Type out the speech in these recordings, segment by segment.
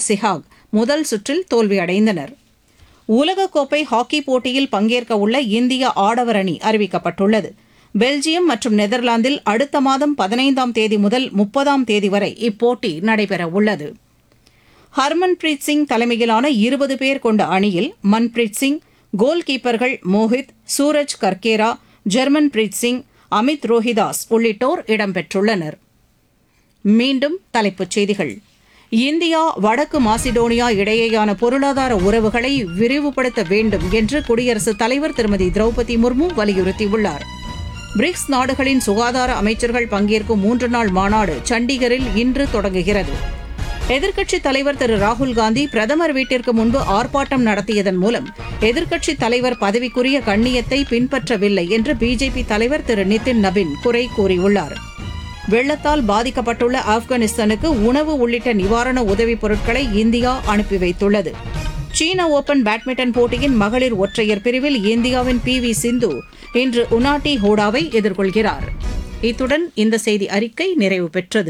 சிஹாக் முதல் சுற்றில் தோல்வியடைந்தனர் உலகக்கோப்பை ஹாக்கி போட்டியில் பங்கேற்க உள்ள இந்திய ஆடவர் அணி அறிவிக்கப்பட்டுள்ளது பெல்ஜியம் மற்றும் நெதர்லாந்தில் அடுத்த மாதம் பதினைந்தாம் தேதி முதல் முப்பதாம் தேதி வரை இப்போட்டி நடைபெற உள்ளது ஹர்மன்பிரீத் சிங் தலைமையிலான இருபது பேர் கொண்ட அணியில் மன்பிரீத் சிங் கோல் கீப்பர்கள் மோஹித் சூரஜ் கர்கேரா ஜெர்மன் பிரீத் சிங் அமித் ரோஹிதாஸ் உள்ளிட்டோர் இடம்பெற்றுள்ளனர் மீண்டும் தலைப்புச் செய்திகள் இந்தியா வடக்கு மாசிடோனியா இடையேயான பொருளாதார உறவுகளை விரிவுபடுத்த வேண்டும் என்று குடியரசுத் தலைவர் திருமதி திரௌபதி முர்மு வலியுறுத்தியுள்ளார் பிரிக்ஸ் நாடுகளின் சுகாதார அமைச்சர்கள் பங்கேற்கும் மூன்று நாள் மாநாடு சண்டிகரில் இன்று தொடங்குகிறது எதிர்க்கட்சித் தலைவர் திரு ராகுல் காந்தி பிரதமர் வீட்டிற்கு முன்பு ஆர்ப்பாட்டம் நடத்தியதன் மூலம் எதிர்க்கட்சித் தலைவர் பதவிக்குரிய கண்ணியத்தை பின்பற்றவில்லை என்று பிஜேபி தலைவர் திரு நிதின் நபின் குறை கூறியுள்ளார் வெள்ளத்தால் பாதிக்கப்பட்டுள்ள ஆப்கானிஸ்தானுக்கு உணவு உள்ளிட்ட நிவாரண உதவிப் பொருட்களை இந்தியா அனுப்பி வைத்துள்ளது சீன ஓபன் பேட்மிண்டன் போட்டியின் மகளிர் ஒற்றையர் பிரிவில் இந்தியாவின் பி வி சிந்து இன்று உனாட்டி ஹோடாவை எதிர்கொள்கிறார் இத்துடன் இந்த செய்தி அறிக்கை நிறைவு பெற்றது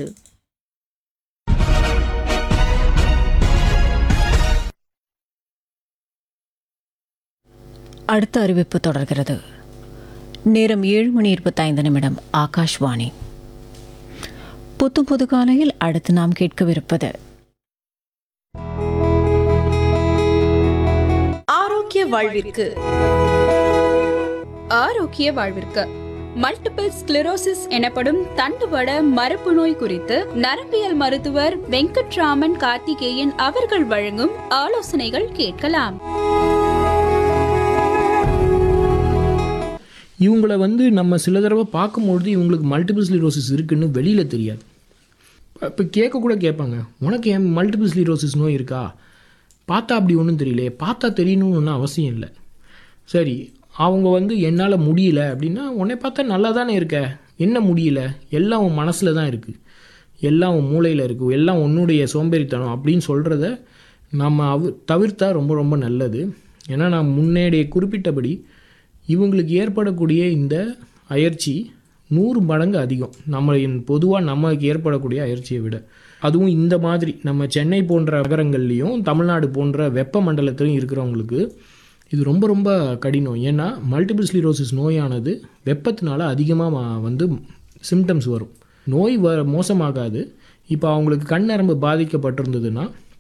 அடுத்த அறிவிப்பு தொடர்கிறது நேரம் ஏழு மணி இருபத்தைந்து நிமிடம் ஆகாஷ்வாணி புத்து புது காலையில் அடுத்து நாம் கேட்கவிருப்பது ஆரோக்கிய வாழ்விற்கு ஆரோக்கிய வாழ்விற்கு மல்டிபிள் ஸ்க்ளரோசிஸ் எனப்படும் தண்டுவட மரபு நோய் குறித்து நரம்பியல் மருத்துவர் வெங்கட்ராமன் கார்த்திகேயன் அவர்கள் வழங்கும் ஆலோசனைகள் கேட்கலாம் இவங்கள வந்து நம்ம சில தடவை பார்க்கும்பொழுது இவங்களுக்கு மல்டிபிள் ஸ்லீரோசிஸ் இருக்குன்னு வெளியில் தெரியாது இப்போ கேட்க கூட கேட்பாங்க உனக்கு ஏன் மல்டிபிள் ஸ்லீரோசிஸ் நோய் இருக்கா பார்த்தா அப்படி ஒன்றும் தெரியலையே பார்த்தா தெரியணும்னு ஒன்றும் அவசியம் இல்லை சரி அவங்க வந்து என்னால் முடியல அப்படின்னா உன்னை பார்த்தா நல்லா தானே இருக்க என்ன முடியல எல்லாம் உன் மனசில் தான் இருக்குது எல்லாம் உன் மூளையில் இருக்குது எல்லாம் உன்னுடைய சோம்பேறித்தனம் அப்படின்னு சொல்கிறத நம்ம அவ தவிர்த்தா ரொம்ப ரொம்ப நல்லது ஏன்னா நான் முன்னேடிய குறிப்பிட்டபடி இவங்களுக்கு ஏற்படக்கூடிய இந்த அயற்சி நூறு மடங்கு அதிகம் நம்ம பொதுவாக நமக்கு ஏற்படக்கூடிய அயற்சியை விட அதுவும் இந்த மாதிரி நம்ம சென்னை போன்ற நகரங்கள்லேயும் தமிழ்நாடு போன்ற வெப்ப மண்டலத்திலையும் இருக்கிறவங்களுக்கு இது ரொம்ப ரொம்ப கடினம் ஏன்னா மல்டிபிள் ஸ்லீரோசிஸ் நோயானது வெப்பத்தினால அதிகமாக வந்து சிம்டம்ஸ் வரும் நோய் வ மோசமாகாது இப்போ அவங்களுக்கு கண் நரம்பு பாதிக்கப்பட்டிருந்ததுன்னா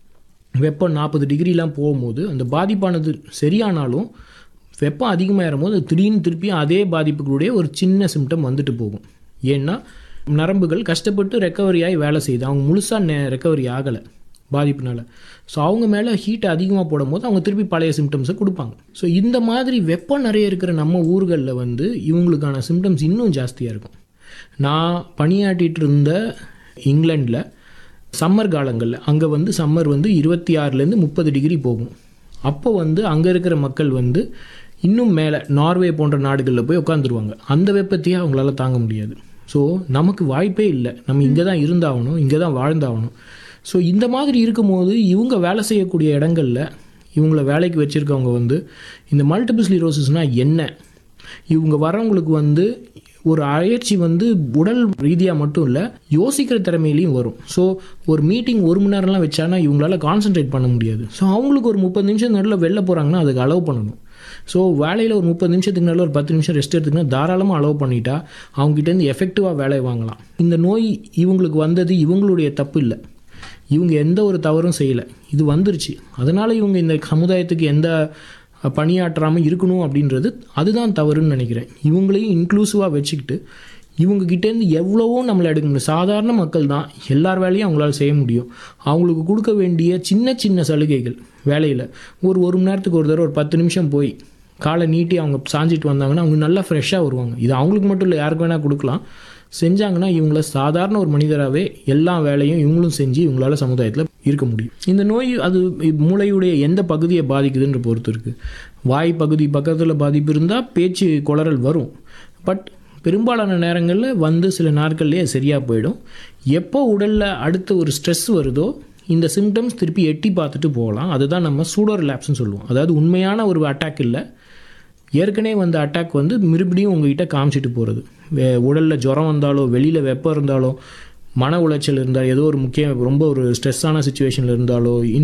வெப்பம் நாற்பது டிகிரிலாம் போகும்போது அந்த பாதிப்பானது சரியானாலும் வெப்பம் அதிகமாகிற போது திடீர்னு திருப்பி அதே பாதிப்புகளுடைய ஒரு சின்ன சிம்டம் வந்துட்டு போகும் ஏன்னா நரம்புகள் கஷ்டப்பட்டு ரெக்கவரி ஆகி வேலை செய்யுது அவங்க முழுசாக ரெக்கவரி ஆகலை பாதிப்புனால ஸோ அவங்க மேலே ஹீட் அதிகமாக போடும்போது அவங்க திருப்பி பழைய சிம்டம்ஸை கொடுப்பாங்க ஸோ இந்த மாதிரி வெப்பம் நிறைய இருக்கிற நம்ம ஊர்களில் வந்து இவங்களுக்கான சிம்டம்ஸ் இன்னும் ஜாஸ்தியாக இருக்கும் நான் பணியாற்றிட்டு இருந்த இங்கிலாண்டில் சம்மர் காலங்களில் அங்கே வந்து சம்மர் வந்து இருபத்தி ஆறுலேருந்து முப்பது டிகிரி போகும் அப்போ வந்து அங்கே இருக்கிற மக்கள் வந்து இன்னும் மேலே நார்வே போன்ற நாடுகளில் போய் உட்காந்துருவாங்க அந்த வெப்பத்தையே அவங்களால தாங்க முடியாது ஸோ நமக்கு வாய்ப்பே இல்லை நம்ம இங்கே தான் இருந்தாகணும் இங்கே தான் வாழ்ந்தாகணும் ஸோ இந்த மாதிரி இருக்கும்போது இவங்க வேலை செய்யக்கூடிய இடங்களில் இவங்கள வேலைக்கு வச்சுருக்கவங்க வந்து இந்த மல்டிபிள் ஸ்லீரோசிஸ்னால் என்ன இவங்க வரவங்களுக்கு வந்து ஒரு அயற்சி வந்து உடல் ரீதியாக மட்டும் இல்லை யோசிக்கிற திறமையிலையும் வரும் ஸோ ஒரு மீட்டிங் ஒரு மணி நேரம்லாம் வச்சானா இவங்களால கான்சென்ட்ரேட் பண்ண முடியாது ஸோ அவங்களுக்கு ஒரு முப்பது நிமிஷம் நடுவில் வெளில போகிறாங்கன்னா அதுக்கு அலோவ் பண்ணணும் ஸோ வேலையில் ஒரு முப்பது நிமிஷத்துக்கு நடுவில் ஒரு பத்து நிமிஷம் ரெஸ்ட் எடுத்துக்கினா தாராளமாக அலோவ் பண்ணிட்டா அவங்ககிட்டேருந்து எஃபெக்டிவாக வேலை வாங்கலாம் இந்த நோய் இவங்களுக்கு வந்தது இவங்களுடைய தப்பு இல்லை இவங்க எந்த ஒரு தவறும் செய்யலை இது வந்துருச்சு அதனால் இவங்க இந்த சமுதாயத்துக்கு எந்த பணியாற்றாமல் இருக்கணும் அப்படின்றது அதுதான் தவறுன்னு நினைக்கிறேன் இவங்களையும் இன்க்ளூசிவாக வச்சுக்கிட்டு இவங்ககிட்டேருந்து எவ்வளவோ நம்மளை எடுக்க முடியும் சாதாரண மக்கள் தான் எல்லார் வேலையும் அவங்களால செய்ய முடியும் அவங்களுக்கு கொடுக்க வேண்டிய சின்ன சின்ன சலுகைகள் வேலையில் ஒரு ஒரு மணி நேரத்துக்கு ஒரு தடவை ஒரு பத்து நிமிஷம் போய் காலை நீட்டி அவங்க சாஞ்சிட்டு வந்தாங்கன்னா அவங்க நல்லா ஃப்ரெஷ்ஷாக வருவாங்க இது அவங்களுக்கு மட்டும் இல்லை யாருக்கு வேணால் கொடுக்கலாம் செஞ்சாங்கன்னா இவங்கள சாதாரண ஒரு மனிதராகவே எல்லா வேலையும் இவங்களும் செஞ்சு இவங்களால சமுதாயத்தில் இருக்க முடியும் இந்த நோய் அது மூளையுடைய எந்த பகுதியை பாதிக்குதுன்ற பொறுத்து இருக்குது வாய் பகுதி பக்கத்தில் பாதிப்பு இருந்தால் பேச்சு குளறல் வரும் பட் பெரும்பாலான நேரங்களில் வந்து சில நாட்கள்லேயே சரியாக போயிடும் எப்போ உடலில் அடுத்த ஒரு ஸ்ட்ரெஸ் வருதோ இந்த சிம்டம்ஸ் திருப்பி எட்டி பார்த்துட்டு போகலாம் அதுதான் நம்ம சூடோ ரிலாப்ஸ்னு சொல்லுவோம் அதாவது உண்மையான ஒரு அட்டாக் இல்லை ஏற்கனவே வந்த அட்டாக் வந்து மறுபடியும் உங்ககிட்ட காமிச்சிட்டு போகிறது உடலில் ஜுரம் வந்தாலோ வெளியில் வெப்பம் இருந்தாலோ மன உளைச்சல் இருந்தால் ஏதோ ஒரு முக்கிய ரொம்ப ஒரு ஸ்ட்ரெஸ்ஸான சுச்சுவேஷனில் இருந்தாலோ